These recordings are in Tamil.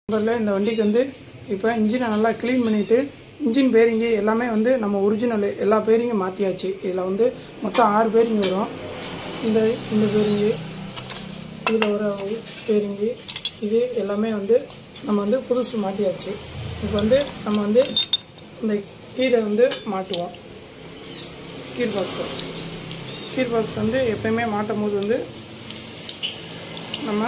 முதல்ல இந்த வண்டிக்கு வந்து இப்போ இன்ஜினை நல்லா க்ளீன் பண்ணிவிட்டு இன்ஜின் பேரிங்கு எல்லாமே வந்து நம்ம ஒரிஜினல் எல்லா பேரிங்கும் மாற்றியாச்சு இதில் வந்து மொத்தம் ஆறு பேரிங் வரும் இந்த இந்த பேரிங்கு இதில் வர பேரிங்கு இது எல்லாமே வந்து நம்ம வந்து புதுசு மாட்டியாச்சு இப்போ வந்து நம்ம வந்து இந்த கீரை வந்து மாட்டுவோம் கீர் பாக்ஸை கீர் பாக்ஸ் வந்து எப்பயுமே மாட்டும் போது வந்து நம்ம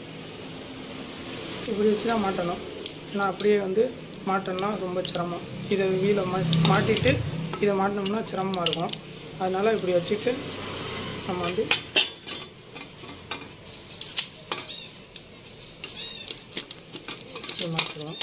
இப்படி வச்சு தான் மாட்டணும் ஏன்னா அப்படியே வந்து மாட்டோம்னா ரொம்ப சிரமம் இதை வீலை மா மாட்டிட்டு இதை மாட்டினோம்னா சிரமமாக இருக்கும் அதனால் இப்படி வச்சுட்டு நம்ம வந்து இப்படி மாட்டிடுவோம்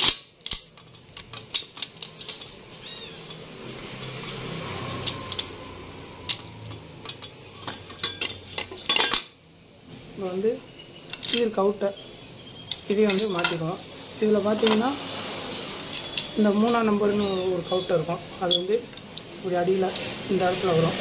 இப்போ வந்து கீர் கவுட்டை இதையும் வந்து மாட்டிடுவோம் இதில் பார்த்தீங்கன்னா இந்த மூணாம் நம்பர்னு ஒரு கவுட்டை இருக்கும் அது வந்து இப்படி அடியில் இந்த இடத்துல வரும்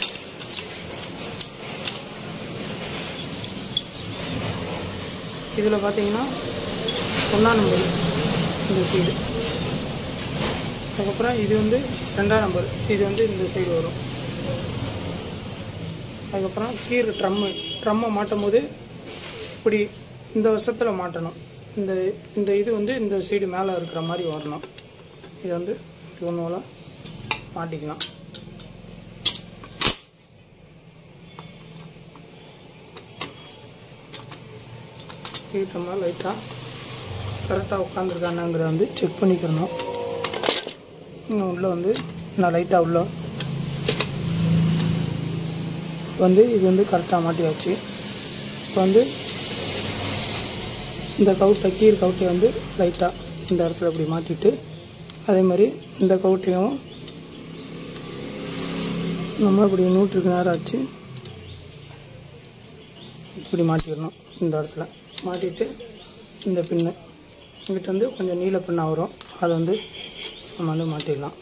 இதில் பார்த்தீங்கன்னா ஒன்றாம் நம்பர் இந்த சைடு அதுக்கப்புறம் இது வந்து ரெண்டாம் நம்பர் இது வந்து இந்த சைடு வரும் அதுக்கப்புறம் கீர் ட்ரம்மு ட்ரம்மை மாட்டும் போது இப்படி இந்த வருஷத்தில் மாட்டணும் இந்த இந்த இது வந்து இந்த சைடு மேலே இருக்கிற மாதிரி வரணும் இது வந்து இப்படி ஒன்று போல் மாட்டிக்கலாம் ஈட்டமாக லைட்டாக கரெக்டாக உட்காந்துருக்கானாங்கிறத வந்து செக் பண்ணிக்கிறணும் இன்னும் உள்ளே வந்து நான் லைட்டாக உள்ள வந்து இது வந்து கரெக்டாக மாட்டியாச்சு இப்போ வந்து இந்த கவுட்டை கீர் கவுட்டை வந்து லைட்டாக இந்த இடத்துல இப்படி மாட்டிட்டு அதே மாதிரி இந்த கவுட்டையும் நம்ம இப்படி நூற்றுக்கு நேரம் ஆச்சு இப்படி மாட்டிடணும் இந்த இடத்துல மாட்டிட்டு இந்த பின்னு இங்கிட்ட வந்து கொஞ்சம் நீல பின்னாக வரும் அதை வந்து நம்ம வந்து மாட்டிடலாம்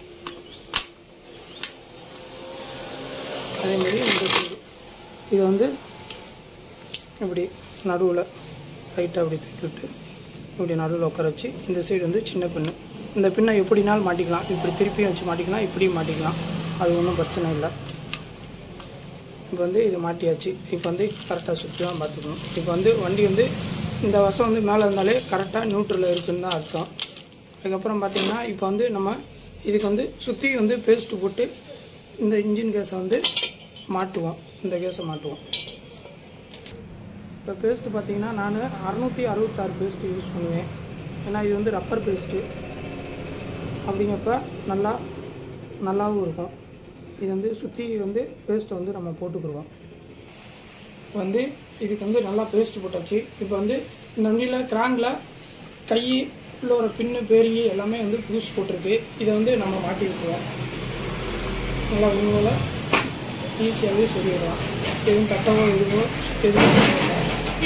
அதேமாரி இந்த சைடு இதை வந்து இப்படி நடுவில் லைட்டாக அப்படி தூக்கி விட்டு இப்படி நடுவில் உட்கார வச்சு இந்த சைடு வந்து சின்ன பின்னு இந்த பின்னை எப்படினாலும் மாட்டிக்கலாம் இப்படி திருப்பியும் வச்சு மாட்டிக்கலாம் இப்படியும் மாட்டிக்கலாம் அது ஒன்றும் பிரச்சனை இல்லை இப்போ வந்து இது மாட்டியாச்சு இப்போ வந்து கரெக்டாக சுற்றி தான் பார்த்துக்கணும் இப்போ வந்து வண்டி வந்து இந்த வருஷம் வந்து மேலே இருந்தாலே கரெக்டாக நியூட்ரலில் இருக்குன்னு தான் அர்த்தம் அதுக்கப்புறம் பார்த்தீங்கன்னா இப்போ வந்து நம்ம இதுக்கு வந்து சுற்றி வந்து பேஸ்ட்டு போட்டு இந்த இன்ஜின் கேஸை வந்து மாட்டுவோம் இந்த கேஸை மாட்டுவோம் இப்போ பேஸ்ட்டு பார்த்தீங்கன்னா நான் அறநூற்றி அறுபத்தாறு பேஸ்ட்டு யூஸ் பண்ணுவேன் ஏன்னா இது வந்து ரப்பர் பேஸ்ட்டு அப்படிங்கிறப்ப நல்லா நல்லாவும் இருக்கும் இது வந்து சுற்றி வந்து பேஸ்ட்டை வந்து நம்ம போட்டுக்கிடுவோம் இப்போ வந்து இதுக்கு வந்து நல்லா பேஸ்ட் போட்டாச்சு இப்போ வந்து இந்த வண்டியில் கிராங்கில் கை உள்ள ஒரு பின்னு பேரிங்கி எல்லாமே வந்து புதுசு போட்டிருக்கு இதை வந்து நம்ம மாட்டி விட்டுருவோம் நல்லா இவங்கள ஈஸியாகவே சொல்லிடலாம் எதுவும் தட்டவோ எதுவோ எதுவும் பண்ண வேண்டாம்.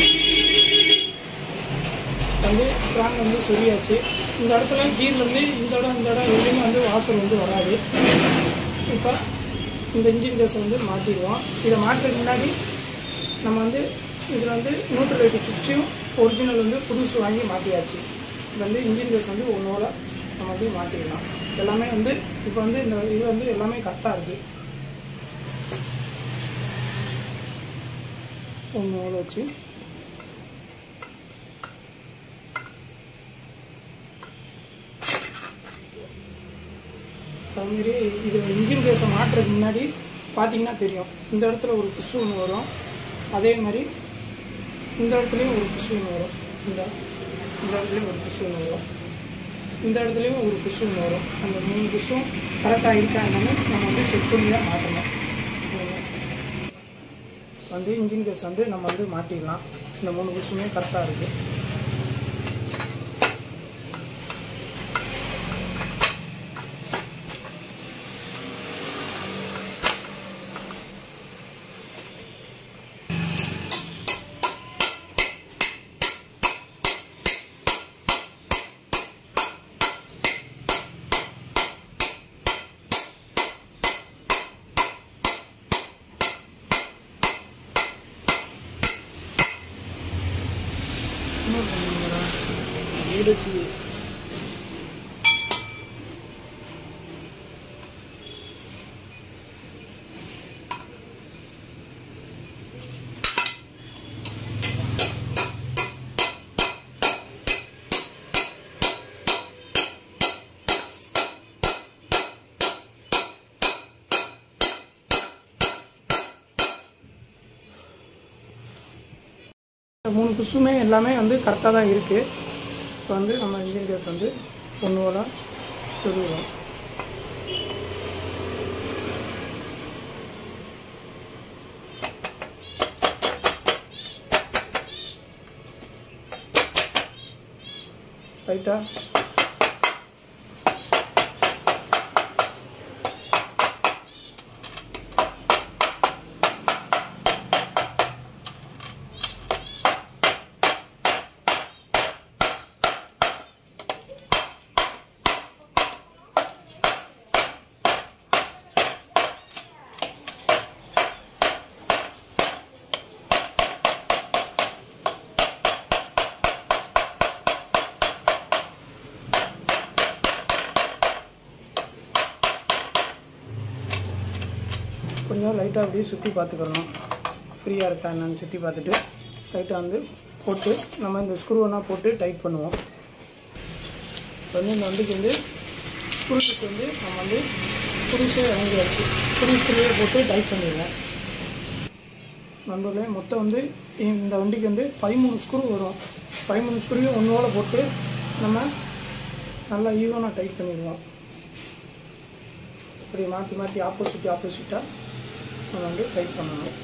வந்து கிராங்க் வந்து சொல்லியாச்சு இந்த இடத்துல கீர்லேருந்து இந்த இடம் இந்த இடம் எதுவுமே வந்து வாசல் வந்து வராது இப்போ இந்த இன்ஜின் கேஸை வந்து மாட்டிடுவோம் இதை மாட்டுறதுக்கு முன்னாடி நம்ம வந்து இதில் வந்து நூற்று லைட்டு சுவிட்சும் ஒரிஜினல் வந்து புதுசு வாங்கி மாட்டியாச்சு இது வந்து இன்ஜின் கேஸ் வந்து ஒன்றோட நம்ம வந்து மாட்டிடலாம் எல்லாமே வந்து இப்போ வந்து இந்த இது வந்து எல்லாமே கரெக்டாக இருக்குது ஒன்றோட வச்சு அதுமாரி இது இன்ஜின் கேஸை மாட்டுறதுக்கு முன்னாடி பார்த்தீங்கன்னா தெரியும் இந்த இடத்துல ஒரு புஷ் ஒன்று வரும் அதே மாதிரி இந்த இடத்துலையும் ஒரு புஷ் ஒன்று வரும் இந்த இந்த இடத்துலையும் ஒரு புஷ் ஒன்று வரும் இந்த இடத்துலையும் ஒரு புஷ் ஒன்று வரும் அந்த மூணு புஷ்ஷும் கரெக்டாக இருக்கா என்னன்னு நம்ம வந்து செக் பண்ணி தான் மாட்டணும் வந்து இன்ஜின் கேஸ் வந்து நம்ம வந்து மாட்டிடலாம் இந்த மூணு புஷ்ஷுமே கரெக்டாக இருக்குது இன்னும் இடிச்சு இந்த மூணு குஷுமே எல்லாமே வந்து கரெக்டாக தான் இருக்குது இப்போ வந்து நம்ம இன்ஜின் கேஸ் வந்து ஒன்று போல சொல்லுவோம் ரைட்டா கொஞ்சம் லைட்டாக அப்படியே சுற்றி பார்த்துக்கிறணும் ஃப்ரீயாக இருக்கா என்னன்னு சுற்றி பார்த்துட்டு லைட்டாக வந்து போட்டு நம்ம இந்த ஸ்க்ரூவெல்லாம் போட்டு டைட் பண்ணுவோம் இப்போ வந்து இந்த வண்டிக்கு வந்து ஸ்க்ரூக்கு வந்து நம்ம வந்து புதுசே இறங்கியாச்சு புது ஸ்க்ரூவே போட்டு டைட் பண்ணிடுவேன் நண்பர்களே மொத்தம் வந்து இந்த வண்டிக்கு வந்து பதிமூணு ஸ்க்ரூ வரும் பதிமூணு ஸ்க்ரூவையும் ஒன்றோட போட்டு நம்ம நல்லா ஈவனாக டைட் பண்ணிடுவோம் இப்படி மாற்றி மாற்றி ஆப்போசிட் ஆப்போசிட்டாக நம்ம வந்து டைட் பண்ணணும்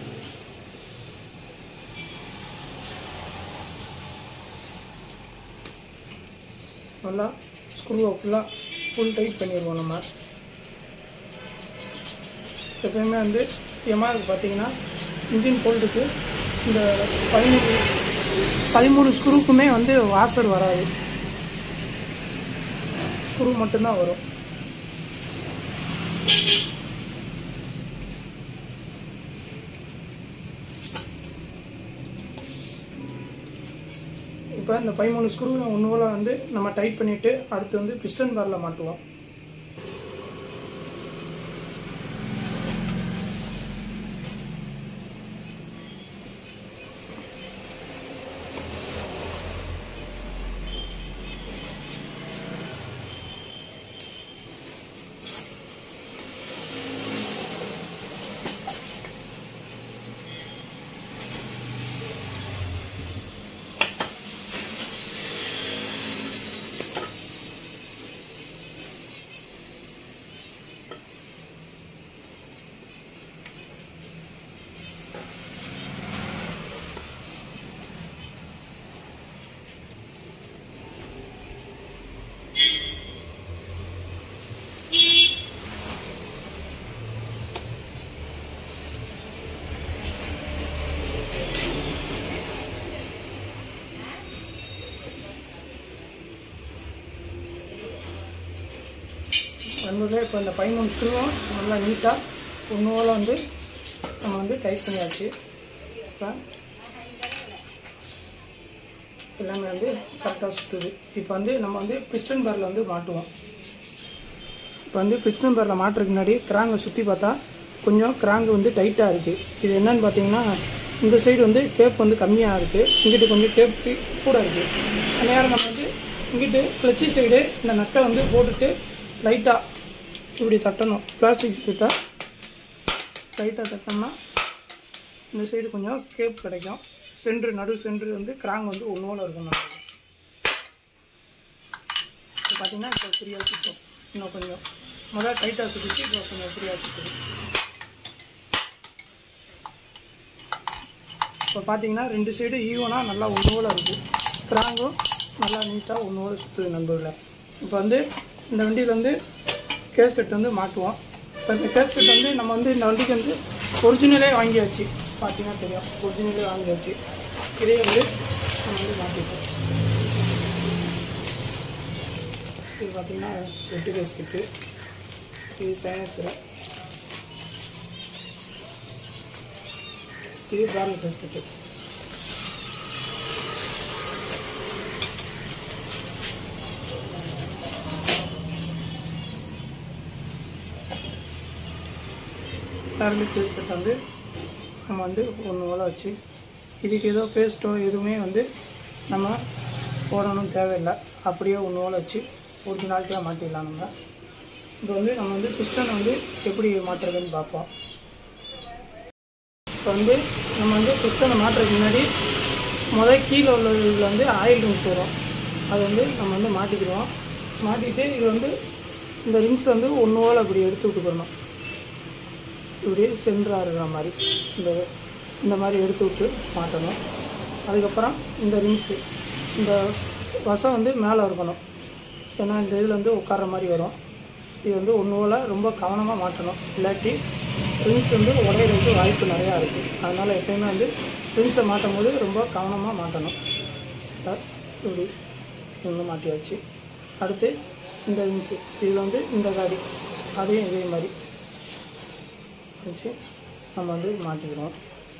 நல்லா ஸ்க்ரூவை ஃபுல்லாக ஃபுல் டைட் பண்ணிடுவோம் நம்ம எப்பயுமே வந்து எம்ஆருக்கு பார்த்தீங்கன்னா இன்ஜின் போல்ட்டுக்கு இந்த பதிமூணு பதிமூணு ஸ்க்ரூக்குமே வந்து வாசர் வராது ஸ்க்ரூ மட்டும்தான் வரும் இப்போ இந்த பதிமூணு ஸ்க்ரூ ஒன்று போல் வந்து நம்ம டைட் பண்ணிவிட்டு அடுத்து வந்து பிஸ்டன் பாரில் மாட்டுவோம் நண்பர்களே இப்போ இந்த பதிமூணு ஸ்க்ரூவும் நல்லா நீட்டாக ஒன்று போல் வந்து நம்ம வந்து டைட் பண்ணியாச்சு இப்போ எல்லாமே வந்து கரெக்டாக சுற்றுது இப்போ வந்து நம்ம வந்து பிஸ்டன் பேரில் வந்து மாட்டுவோம் இப்போ வந்து பிஸ்டன் பேரில் மாட்டுறதுக்கு முன்னாடி கிராங்கை சுற்றி பார்த்தா கொஞ்சம் கிராங்கு வந்து டைட்டாக இருக்குது இது என்னன்னு பார்த்தீங்கன்னா இந்த சைடு வந்து டேப் வந்து கம்மியாக இருக்குது இங்கிட்டு கொஞ்சம் டேப் கூட இருக்குது நேரம் நம்ம வந்து இங்கிட்டு கிளச்சி சைடு இந்த நட்டை வந்து போட்டுட்டு லைட்டாக இப்படி தட்டணும் பிளாஸ்டிக் ஷீட்டாக லைட்டாக தட்டினோம்னா இந்த சைடு கொஞ்சம் கேப் கிடைக்கும் சென்ட்ரு நடு சென்ட்ரு வந்து கிராங் வந்து ஒன்றோல இருக்கும் நமக்கு இப்போ பார்த்தீங்கன்னா இப்போ ஃப்ரீயாக சுற்றும் இன்னும் கொஞ்சம் முதல்ல டைட்டாக சுற்றிச்சு இப்போ கொஞ்சம் ஃப்ரீயாக சுற்றுது இப்போ பார்த்தீங்கன்னா ரெண்டு சைடு ஈவனாக நல்லா ஒன்றோல இருக்குது கிராங்கும் நல்லா நீட்டாக ஒன்றோட சுற்றுது நண்பர்களே இப்போ வந்து இந்த வண்டியில் வந்து கேஸ்கட் வந்து மாட்டுவோம் இப்போ இந்த கேஸ்கட் வந்து நம்ம வந்து இந்த வண்டிக்கு வந்து ஒரிஜினலே வாங்கியாச்சு பார்த்தீங்கன்னா தெரியும் ஒரிஜினலே வாங்கியாச்சு இதே வந்து நம்ம வந்து மாட்டிப்போம் இது பார்த்தீங்கன்னா வெட்டு கேஸ்கெட்டு இது சைனஸில் இது பேரல் கேஸ்கெட்டு கார்லிக் பேஸ்ட் வந்து நம்ம வந்து ஒன்று போல் வச்சு இதுக்கு ஏதோ பேஸ்ட்டோ எதுவுமே வந்து நம்ம போடணும் தேவையில்லை அப்படியே ஒன்று போல் வச்சு ஒரிஜினாலிட்டியாக மாட்டிடலாம் நம்ம இப்போ வந்து நம்ம வந்து பிஸ்டன் வந்து எப்படி மாற்றுறதுன்னு பார்ப்போம் இப்போ வந்து நம்ம வந்து பிஸ்டனை மாட்டுறதுக்கு முன்னாடி முதல் கீழே உள்ள இதில் வந்து ஆயில் ரிங்ஸ் வரும் அது வந்து நம்ம வந்து மாட்டிக்கிறோம் மாட்டிட்டு இது வந்து இந்த ரிங்ஸ் வந்து ஒன்று போல் அப்படி எடுத்து விட்டுக்கிறணும் இப்படி சென்டராக இருக்கிற மாதிரி இந்த இந்த மாதிரி எடுத்து விட்டு மாட்டணும் அதுக்கப்புறம் இந்த ரிங்ஸு இந்த வசம் வந்து மேலே இருக்கணும் ஏன்னா இந்த இதில் வந்து உட்கார்ற மாதிரி வரும் இது வந்து ஒன்று போல் ரொம்ப கவனமாக மாட்டணும் இல்லாட்டி ரிங்ஸ் வந்து உடையிறதுக்கு வாய்ப்பு நிறையா இருக்குது அதனால் எப்பயுமே வந்து ரிங்ஸை மாட்டும் போது ரொம்ப கவனமாக மாட்டணும் அஹ் இப்படி ஒன்று மாட்டியாச்சு அடுத்து இந்த ரிங்ஸு இதில் வந்து இந்த காடி அதையும் இதே மாதிரி வச்சு நம்ம வந்து மாட்டிக்கிறோம்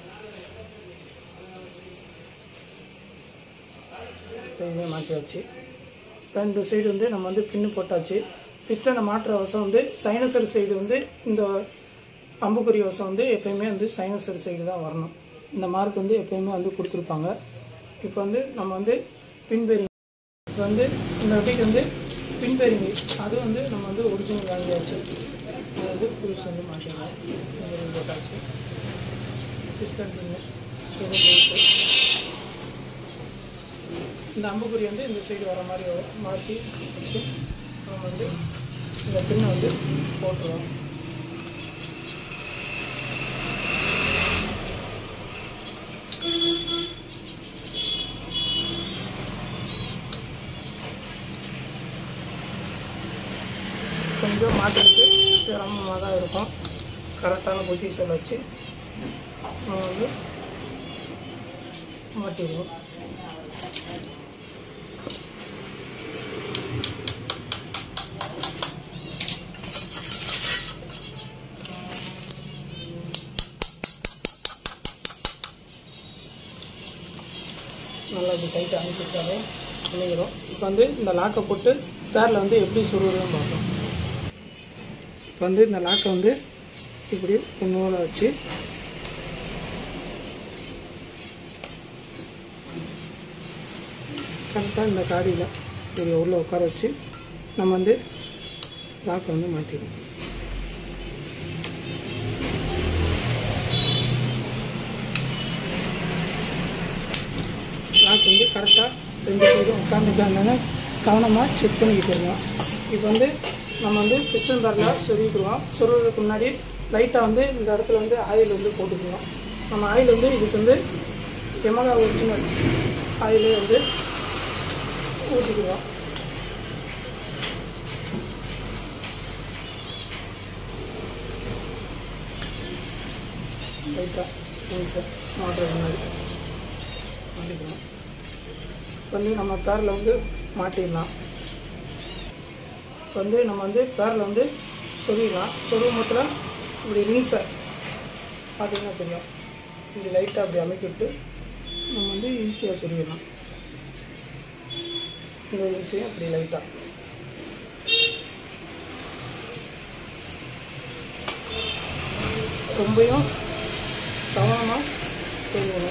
இதே மாட்டியாச்சு இப்போ இந்த சைடு வந்து நம்ம வந்து பின்னு போட்டாச்சு பிஸ்டனை மாட்டுற வசம் வந்து சைனசர் சைடு வந்து இந்த அம்புக்குறி வசம் வந்து எப்பயுமே வந்து சைனசர் சைடு தான் வரணும் இந்த மார்க் வந்து எப்பயுமே வந்து கொடுத்துருப்பாங்க இப்போ வந்து நம்ம வந்து பின்பெரிங் இப்போ வந்து இந்த வட்டிக்கு வந்து பின்பெரிங் அது வந்து நம்ம வந்து ஒரிஜினல் வாங்கியாச்சு இது வந்து புதுசு வந்து மாட்டிக்கலாம் இந்த போட்டாச்சு பிஸ்டன் பின்னு இது புதுசு இந்த அம்புக்குறி வந்து இந்த சைடு வர மாதிரி வரும் மாற்றி வச்சு நம்ம வந்து இந்த பின்னை வந்து போட்டுருவோம் கொஞ்சம் மாட்டுறதுக்கு சிரமமாக தான் இருக்கும் கரெக்டான பொசிஷன் வச்சு நம்ம வந்து மாட்டிடுவோம் நல்லா இப்படி டைட்டாக அனுப்பிச்சாலே பண்ணிக்கிறோம் இப்போ வந்து இந்த லாக்கை போட்டு பேரில் வந்து எப்படி சுருவுறதுன்னு பார்ப்போம் இப்போ வந்து இந்த லாக்கை வந்து இப்படி நூலை வச்சு கரெக்டாக இந்த காடியில் இப்படி உள்ளே உட்கார வச்சு நம்ம வந்து லாக்கை வந்து மாட்டிடுவோம் லாக் வந்து கரெக்டாக ரெண்டு சைடும் உட்காந்துருக்காங்கன்னு கவனமாக செக் பண்ணிக்கிட்டு இருக்கோம் இப்போ வந்து நம்ம வந்து பிஸ்டன் பேரில் சொருவிக்குருவோம் சொருவதுக்கு முன்னாடி லைட்டாக வந்து இந்த இடத்துல வந்து ஆயில் வந்து போட்டுக்குவோம் நம்ம ஆயில் வந்து இதுக்கு வந்து எமகா ஒரிஜினல் ஆயிலே வந்து ஊற்றிக்குவோம் லைட்டாக நிமிஷம் மாட்டுறது முன்னாடி மாட்டிக்கணும் வந்து நம்ம பேரில் வந்து மாட்டிடலாம் இப்போ வந்து நம்ம வந்து பேரில் வந்து சொருவிடலாம் சொருவு மொத்தத்தில் இப்படி ரிங்ஸை பார்த்தீங்கன்னா தெரியும் இப்படி லைட்டாக அப்படி அமைக்கி விட்டு நம்ம வந்து ஈஸியாக சொருவிடலாம் இந்த ரிங்ஸையும் அப்படி லைட்டாக ரொம்பவும் கவனமாக சொருகணும்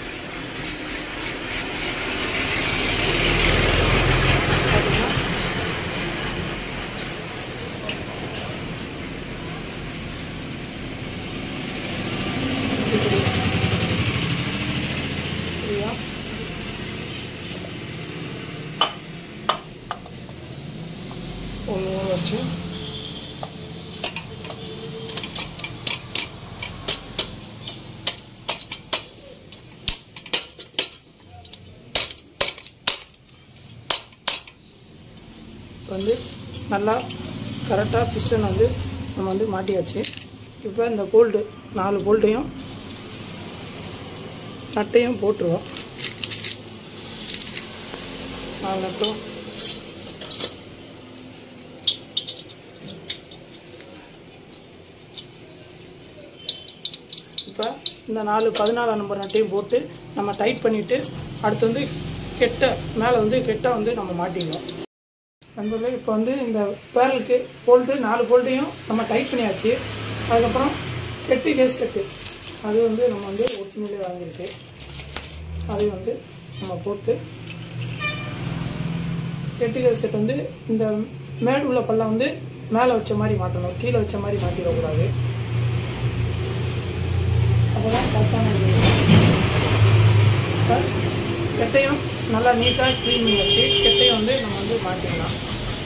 பார்த்தீங்கன்னா இப்படி சரியா ஒன்று வச்சு வந்து நல்லா கரெக்டாக பிஸ்டன் வந்து நம்ம வந்து மாட்டியாச்சு இப்போ இந்த போல்டு நாலு போல்ட்டையும் நட்டையும் போட்டுருவோம் நாலு நட்டும் இப்போ இந்த நாலு பதினாலாம் நம்பர் நட்டையும் போட்டு நம்ம டைட் பண்ணிவிட்டு அடுத்து வந்து கெட்ட மேலே வந்து கெட்ட வந்து நம்ம மாட்டிடுவோம் நண்பர்களே இப்போ வந்து இந்த பேரலுக்கு போல்ட்டு நாலு போல்ட்டையும் நம்ம டைட் பண்ணியாச்சு அதுக்கப்புறம் கெட்டு கேஸ் கட்டு அது வந்து நம்ம வந்து ஒரிஜினலே வாங்கியிருக்கு அதை வந்து நம்ம போட்டு கெட்டு கேஸ் கட்டு வந்து இந்த மேடு உள்ள பல்ல வந்து மேலே வச்ச மாதிரி மாட்டணும் கீழே வச்ச மாதிரி மாட்டிடக்கூடாது அப்போதான் கரெக்டான இது இப்போ கெட்டையும் நல்லா நீட்டாக க்ளீன் பண்ணி வச்சு கெட்டையும் வந்து நம்ம வந்து மாட்டிடலாம்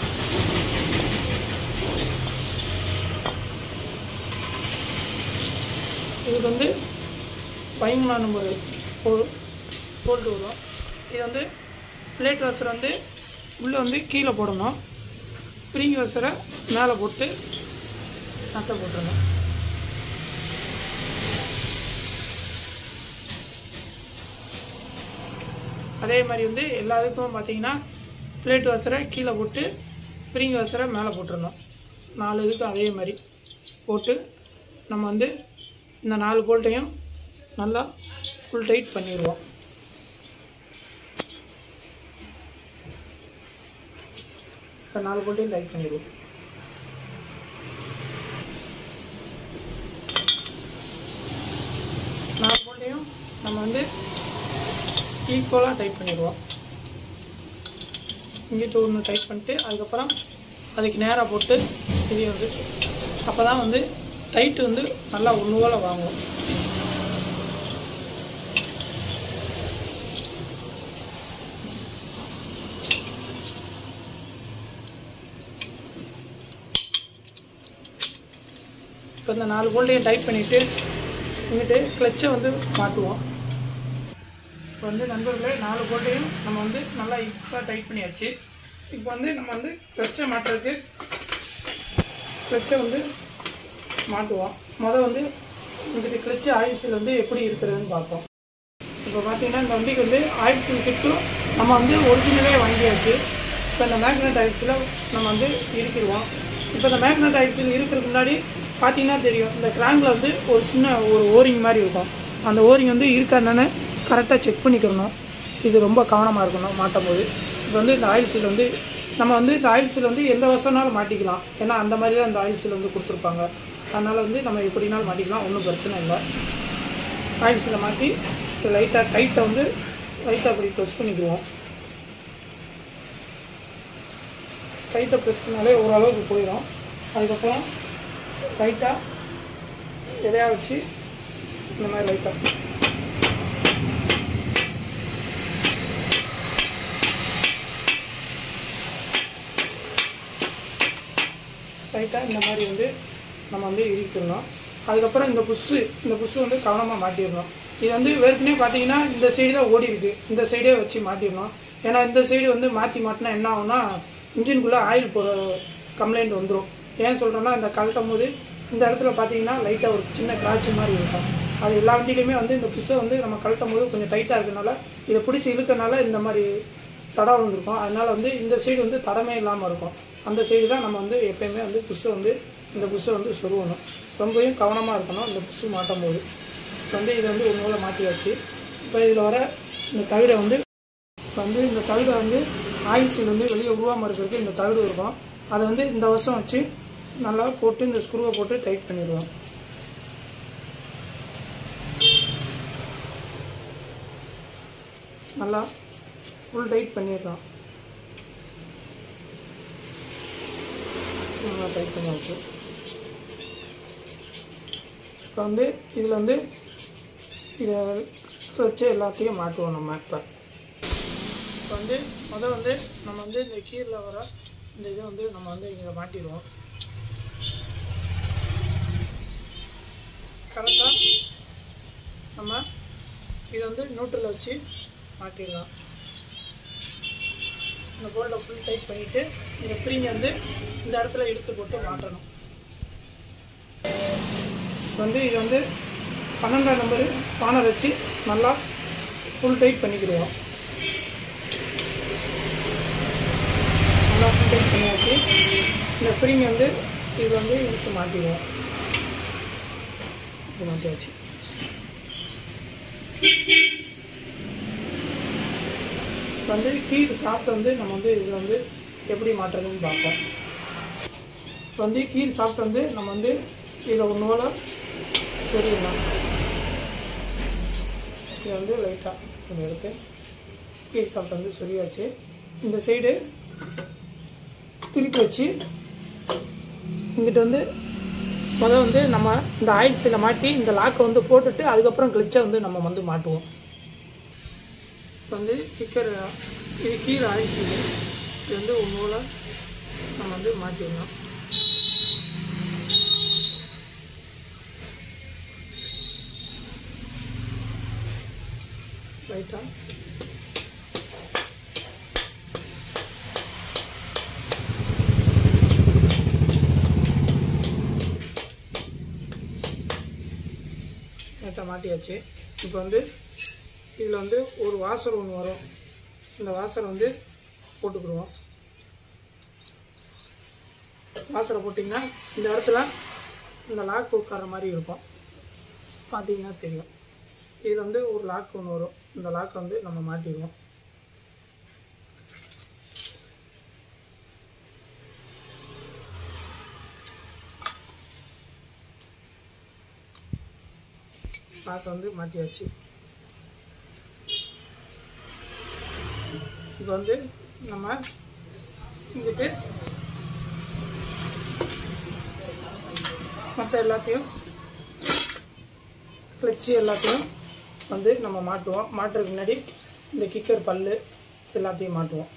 இதுக்கு வந்து பதிமூணாம் நம்பர் போ போல்ட்டு வரும் இது வந்து பிளேட் வசரை வந்து உள்ளே வந்து கீழே போடணும் ஸ்ப்ரிங் வசரை மேலே போட்டு நட்டை போட்டுருணும் அதே மாதிரி வந்து எல்லா இதுக்கும் பார்த்தீங்கன்னா பிளேட் வசரை கீழே போட்டு ஸ்ப்ரிங் வசரை மேலே போட்டுருணும் நாலு இதுக்கும் அதே மாதிரி போட்டு நம்ம வந்து இந்த நாலு போல்ட்டையும் நல்லா ஃபுல் டைட் பண்ணிடுவோம் இப்போ நாலு போல்ட்டையும் டைட் பண்ணிடுவோம் நாலு போல்ட்டையும் நம்ம வந்து ஈக்குவலாக டைட் பண்ணிடுவோம் இங்கிட்ட ஒன்று டைட் பண்ணிட்டு அதுக்கப்புறம் அதுக்கு நேராக போட்டு இது வந்து அப்போ தான் வந்து டைட்டு வந்து நல்லா ஒன்று போல் வாங்கும் இப்போ இந்த நாலு போல்ட்டையும் டைட் பண்ணிவிட்டு இங்கிட்டு கிளச்சை வந்து மாட்டுவோம் இப்போ வந்து நண்பர்களே நாலு போல்ட்டையும் நம்ம வந்து நல்லா இப்போ டைட் பண்ணியாச்சு இப்போ வந்து நம்ம வந்து கிளச்சை மாட்டுறதுக்கு கிளச்சை வந்து மாட்டுவோம் மொதல் வந்து இங்கிட்டு கிளச்சு ஆயில்ஸில் வந்து எப்படி இருக்கிறதுன்னு பார்ப்போம் இப்போ பார்த்தீங்கன்னா இந்த வண்டிக்கு வந்து ஆயில்ஸில் கிட்டும் நம்ம வந்து ஒரிஜினலே வாங்கியாச்சு இப்போ இந்த மேக்னெட் ஆயில்ஸில் நம்ம வந்து இருக்கிறோம் இப்போ இந்த மேக்னெட் ஆயில்ஸில் இருக்கிறதுக்கு முன்னாடி பார்த்தீங்கன்னா தெரியும் இந்த கிராங்கில் வந்து ஒரு சின்ன ஒரு ஓரிங் மாதிரி இருக்கும் அந்த ஓரிங் வந்து இருக்காதானே கரெக்டாக செக் பண்ணிக்கிறணும் இது ரொம்ப கவனமாக இருக்கணும் மாட்டும் போது இப்போ வந்து இந்த ஆயில் சீல் வந்து நம்ம வந்து இந்த ஆயில் சீல் வந்து எந்த வருஷம்னாலும் மாட்டிக்கலாம் ஏன்னா அந்த மாதிரி தான் இந்த ஆயில் சீல் வந்து கொடுத்துருப்பாங்க அதனால் வந்து நம்ம எப்படினாலும் மாட்டிக்கலாம் ஒன்றும் பிரச்சனை இல்லை ஆயில் சீலை மாட்டி லைட்டாக டைட்டை வந்து லைட்டாக அப்படி ப்ரெஸ் பண்ணிக்குவோம் டைட்டை ப்ரெஸ் பண்ணாலே ஓரளவுக்கு போயிடும் அதுக்கப்புறம் லைட்டாக எதையா வச்சு இந்த மாதிரி லைட்டாக லைட்டாக இந்த மாதிரி வந்து நம்ம வந்து இடிச்சிடணும் அதுக்கப்புறம் இந்த புஷ்ஷு இந்த புஷ்ஷு வந்து கவனமாக மாட்டிடணும் இது வந்து ஏற்கனவே பார்த்தீங்கன்னா இந்த சைடு தான் ஓடி இருக்கு இந்த சைடே வச்சு மாட்டிடணும் ஏன்னா இந்த சைடு வந்து மாற்றி மாட்டினா என்ன ஆகும்னா இன்ஜின்குள்ளே ஆயில் போகிற கம்ப்ளைண்ட் வந்துடும் ஏன் சொல்கிறேன்னா இந்த கழட்டும் போது இந்த இடத்துல பார்த்தீங்கன்னா லைட்டாக ஒரு சின்ன கிராட்ச் மாதிரி இருக்கும் அது எல்லா வண்டியிலையுமே வந்து இந்த புஷ்ஷை வந்து நம்ம கழட்டும் போது கொஞ்சம் டைட்டாக இருக்கனால இதை பிடிச்சி இழுக்கனால இந்த மாதிரி தடை விழுந்திருக்கும் அதனால வந்து இந்த சைடு வந்து தடமே இல்லாமல் இருக்கும் அந்த சைடு தான் நம்ம வந்து எப்பயுமே வந்து புஷ்ஷை வந்து இந்த புஷ்ஷை வந்து சொருகணும் ரொம்பவும் கவனமாக இருக்கணும் இந்த புஷ்ஷு மாட்டும் போது இப்போ வந்து இதை வந்து ஒரு மூலம் மாட்டியாச்சு இப்போ இதில் வர இந்த தவிரை வந்து இப்போ வந்து இந்த தவிரை வந்து ஆயில் சீல் வந்து வெளியே உருவாமல் இருக்கிறதுக்கு இந்த தவிடு இருக்கும் அதை வந்து இந்த வருஷம் வச்சு நல்லா போட்டு இந்த ஸ்க்ரூவை போட்டு டைட் பண்ணிடுவோம் நல்லா ஃபுல் டைட் பண்ணிடுறோம் நல்லா டைட் பண்ணியாச்சு இப்போ வந்து இதில் வந்து இதை வச்சு எல்லாத்தையும் மாட்டுவோம் நம்ம இப்போ இப்போ வந்து முதல் வந்து நம்ம வந்து இந்த கீரில் வர இந்த இதை வந்து நம்ம வந்து இங்கே மாட்டிடுவோம் கரெக்டாக நம்ம இதை வந்து நியூட்ரலில் வச்சு மாட்டிடலாம் இந்த போல்டை ஃபுல் டைட் பண்ணிவிட்டு இந்த ஃப்ரீங்க வந்து இந்த இடத்துல இழுத்து போட்டு மாட்டணும் இப்போ வந்து இது வந்து பன்னெண்டாம் நம்பரு ஸ்பானர் வச்சு நல்லா ஃபுல் டைட் பண்ணிக்கிடுவோம் நல்லா ஃபுல் டைட் பண்ணியாச்சு இந்த ஃப்ரீங்க வந்து இது வந்து இழுத்து மாட்டிடுவோம் இது மாட்டியாச்சு இப்போ வந்து கீர் சாப்பிட்டு வந்து நம்ம வந்து இதில் வந்து எப்படி மாட்டுறதுன்னு பார்ப்போம் இப்போ வந்து கீர் சாப்பிட்டு வந்து நம்ம வந்து இதில் ஒன்று போல் சொரியலாம் இது வந்து லைட்டாக கொஞ்சம் எடுத்து கீ சாப்பிட்டு வந்து சொரியாச்சு இந்த சைடு திருப்பி வச்சு இங்கிட்ட வந்து முதல் வந்து நம்ம இந்த ஆயில் சீலை மாட்டி இந்த லாக்கை வந்து போட்டுட்டு அதுக்கப்புறம் கிளிச்சை வந்து நம்ம வந்து மாட்டுவோம் இப்போ வந்து கிக்கர் இது கீழே ஆயில் சீல் இது வந்து ஒன்றோட நம்ம வந்து மாட்டிடலாம் லைட்டாக நேற்றை மாட்டியாச்சு இப்போ வந்து இதில் வந்து ஒரு வாசர் ஒன்று வரும் இந்த வாசர் வந்து போட்டுக்கிடுவோம் வாசரை போட்டிங்கன்னா இந்த இடத்துல இந்த லாக் உட்கார மாதிரி இருக்கும் பார்த்தீங்கன்னா தெரியும் இதில் வந்து ஒரு லாக் ஒன்று வரும் இந்த லாக் வந்து நம்ம மாட்டிடுவோம் லாக் வந்து மாட்டியாச்சு இப்போ வந்து நம்ம இங்கிட்டு மற்ற எல்லாத்தையும் கிளச்சி எல்லாத்தையும் வந்து நம்ம மாட்டுவோம் மாட்டுறதுக்கு முன்னாடி இந்த கிக்கர் பல்லு எல்லாத்தையும் மாட்டுவோம்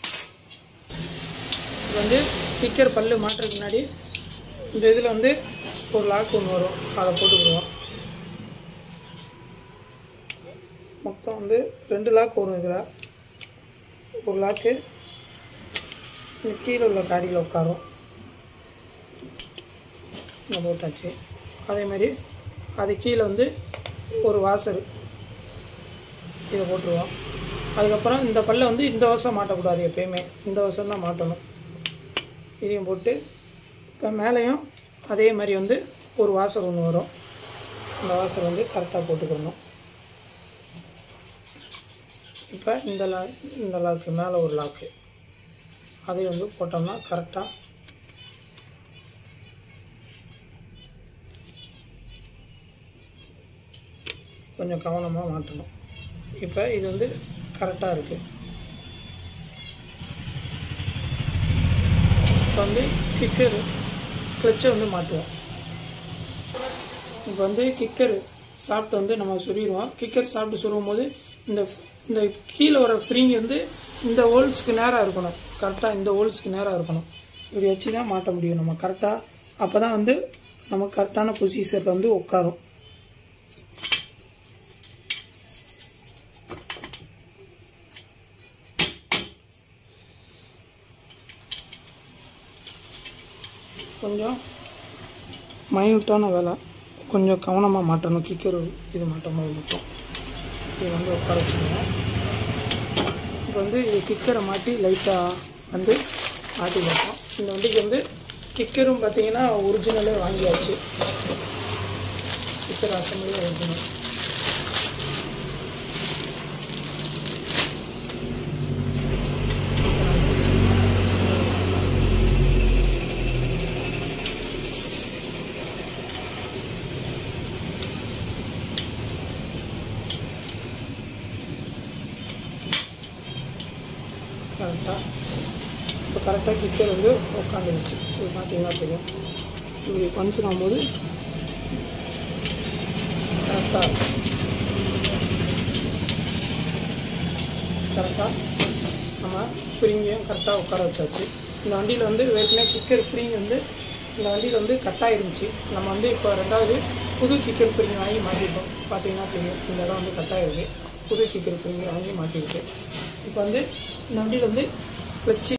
இது வந்து கிக்கர் பல்லு மாட்டுறதுக்கு முன்னாடி இந்த இதில் வந்து ஒரு லாக் ஒன்று வரும் அதை போட்டுக்கிடுவோம் மொத்தம் வந்து ரெண்டு லாக் வரும் இதில் ஒரு லாக்கு இந்த கீழே உள்ள காடியில் உட்காரும் இந்த போட்டாச்சு அதேமாதிரி அது கீழே வந்து ஒரு வாசர் இதை போட்டுருவோம் அதுக்கப்புறம் இந்த பல்லை வந்து இந்த வருஷம் மாட்டக்கூடாது எப்பயுமே இந்த வருஷம் தான் மாட்டணும் இதையும் போட்டு இப்போ மேலேயும் அதே மாதிரி வந்து ஒரு வாசர் ஒன்று வரும் அந்த வாசர் வந்து கரெக்டாக போட்டுக்கணும் இப்போ இந்த லா இந்த லாக்கு மேலே ஒரு லாக்கு அதை வந்து போட்டோம்னா கரெக்டாக கொஞ்சம் கவனமாக மாட்டணும் இப்போ இது வந்து கரெக்டாக இருக்குது இப்போ வந்து கிக்கரு கிளச்சை வந்து மாட்டுவோம் இப்போ வந்து கிக்கர் சாப்பிட்டு வந்து நம்ம சொருகிடுவோம் கிக்கர் சாப்பிட்டு சொருகும் போது இந்த இந்த கீழே வர ஃப்ரீங் வந்து இந்த ஹோல்ஸ்க்கு நேராக இருக்கணும் கரெக்டாக இந்த ஹோல்ஸ்க்கு நேராக இருக்கணும் இப்படி வச்சு தான் மாட்ட முடியும் நம்ம கரெக்டாக அப்போ தான் வந்து நம்ம கரெக்டான பொசிஷனில் வந்து உட்காரும் கொஞ்சம் மைனூட்டான வேலை கொஞ்சம் கவனமாக மாட்டணும் கிக்கர் இது மாட்டும் போது மட்டும் இது வந்து உட்கார வச்சுக்கணும் இப்போ வந்து இது கிக்கரை மாட்டி லைட்டாக வந்து மாட்டி பார்ப்போம் இந்த வண்டிக்கு வந்து கிக்கரும் பார்த்தீங்கன்னா ஒரிஜினலே வாங்கியாச்சு கிக்கர் அசம்பிளே ஒரிஜினல் கரெக்டாக இப்போ கரெக்டாக கிச்சர் வந்து உட்காந்துருச்சு இது பார்த்தீங்கன்னா தெரியும் இப்படி ஃபங்க்ஷன் ஆகும்போது கரெக்டாக கரெக்டாக நம்ம ஸ்ப்ரிங்கையும் கரெக்டாக உட்கார வச்சாச்சு இந்த வண்டியில் வந்து ஏற்கனவே கிக்கர் ஸ்ப்ரிங் வந்து இந்த வண்டியில் வந்து கட்டாக இருந்துச்சு நம்ம வந்து இப்போ ரெண்டாவது புது கிக்கர் ஸ்ப்ரிங் வாங்கி மாட்டிருக்கோம் பார்த்தீங்கன்னா தெரியும் இந்த இடம் வந்து கட்டாக இருக்குது புது கிக்கர் ஸ்ப்ரிங் வாங்கி மாட்டிருக்கு இப்போ வந்து இந்த வண்டியில் வந்து வச்சு